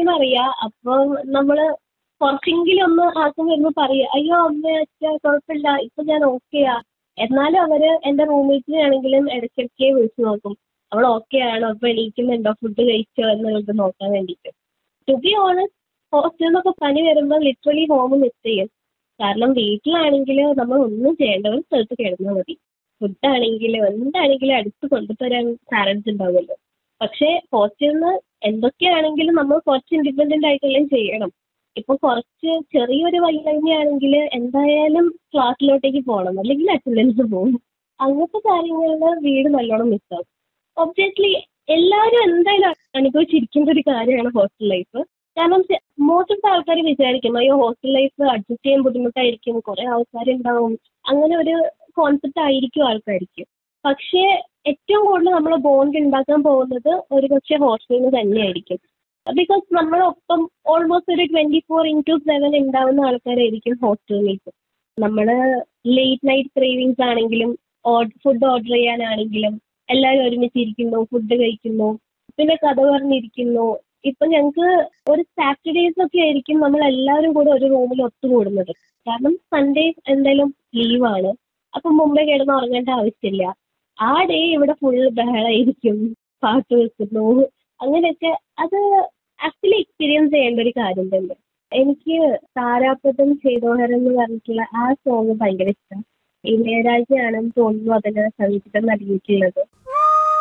പറയുന്നത് അറിയാം അപ്പൊ നമ്മള് കുറച്ചെങ്കിലും ഒന്ന് ആക്കം വരുമ്പോൾ പറയുക അയ്യോ അമ്മ അച്ഛ കുഴപ്പമില്ല ഇപ്പൊ ഞാൻ ഓക്കെയാ എന്നാലും അവര് എന്റെ റൂംമേറ്റിനെ ആണെങ്കിലും ഇടയ്ക്കിടയ്ക്ക് വിളിച്ചു നോക്കും അവൾ ഓക്കെ ആണോ ഇപ്പൊ എണീക്കുന്നുണ്ടോ ഫുഡ് കഴിച്ചോ എന്നുള്ളത് നോക്കാൻ വേണ്ടിയിട്ട് ടു ബി ഓണസ്റ്റ് ഹോസ്റ്റലിൽ നിന്നൊക്കെ പനി വരുമ്പോൾ ലിറ്ററലി ഹോം മിസ് ചെയ്യും കാരണം വീട്ടിലാണെങ്കിൽ നമ്മൾ ഒന്നും ചെയ്യേണ്ട ഒരു സ്ഥലത്ത് കിടന്നാൽ മതി ഫുഡാണെങ്കിലും എന്താണെങ്കിലും അടുത്ത് കൊണ്ടുതരാൻ പാരൻസ് ഉണ്ടാവുമല്ലോ പക്ഷേ ഹോസ്റ്റലിൽ നിന്ന് എന്തൊക്കെയാണെങ്കിലും നമ്മൾ കുറച്ച് ഇൻഡിപെൻഡന്റ് ആയിട്ടുള്ളത് ചെയ്യണം ഇപ്പൊ കുറച്ച് ചെറിയൊരു വയ്യായ്മയാണെങ്കിൽ എന്തായാലും ക്ലാസ്സിലോട്ടേക്ക് പോകണം അല്ലെങ്കിൽ അറ്റൻഡൻസ് പോകും അങ്ങനത്തെ കാര്യങ്ങളിൽ വീട് നല്ലോണം മിസ്സാവും ഒബ്വിയസ്ലി എല്ലാവരും എന്തായാലും അനുഭവിച്ചിരിക്കേണ്ട ഒരു കാര്യമാണ് ഹോസ്റ്റൽ ലൈഫ് കാരണം മോസ്റ്റ് ഓഫ് ആൾക്കാർ വിചാരിക്കും അയ്യോ ഹോസ്റ്റൽ ലൈഫ് അഡ്ജസ്റ്റ് ചെയ്യാൻ ബുദ്ധിമുട്ടായിരിക്കും കുറേ ആൾക്കാരുണ്ടാവും അങ്ങനെ ഒരു കോൺസെപ്റ്റ് ആയിരിക്കും ആൾക്കാർക്ക് പക്ഷേ ഏറ്റവും കൂടുതൽ നമ്മൾ ബോണ്ട് ഉണ്ടാക്കാൻ പോകുന്നത് ഒരു പക്ഷേ ഹോസ്റ്റലിൽ നിന്ന് തന്നെയായിരിക്കും ബിക്കോസ് നമ്മളൊപ്പം ഓൾമോസ്റ്റ് ഒരു ട്വന്റി ഫോർ ഇൻറ്റു സെവൻ ഉണ്ടാവുന്ന ആൾക്കാരായിരിക്കും ഹോസ്റ്റലിലേക്ക് നമ്മൾ ലേറ്റ് നൈറ്റ് ക്രേവിങ്സ് ആണെങ്കിലും ഫുഡ് ഓർഡർ ചെയ്യാനാണെങ്കിലും എല്ലാവരും ഒരുമിച്ചിരിക്കുന്നു ഫുഡ് കഴിക്കുന്നു പിന്നെ കഥ പറഞ്ഞിരിക്കുന്നു ഇപ്പൊ ഞങ്ങൾക്ക് ഒരു സാറ്റർഡേസ് ഒക്കെ ആയിരിക്കും നമ്മൾ എല്ലാവരും കൂടെ ഒരു റൂമിൽ ഒത്തുകൂടുന്നത് കാരണം സൺഡേ എന്തായാലും ലീവാണ് അപ്പൊ മുമ്പേ കിടന്ന് ഉറങ്ങേണ്ട ആവശ്യമില്ല ആ ഡേ ഇവിടെ ഫുൾ ബഹളമായിരിക്കും പാട്ട് വെക്കുന്നു അങ്ങനെയൊക്കെ അത് ആക്ച്വലി എക്സ്പീരിയൻസ് ചെയ്യേണ്ട ഒരു കാര്യം തന്നെ എനിക്ക് താരാപഥം ചെയ്തോഹരം എന്ന് പറഞ്ഞിട്ടുള്ള ആ സോങ് ഭയങ്കര ഇഷ്ടം ഇളയരാജയാണെന്ന് തോന്നുന്നു അതിന് സംഗീതം നൽകിയിട്ടുള്ളത്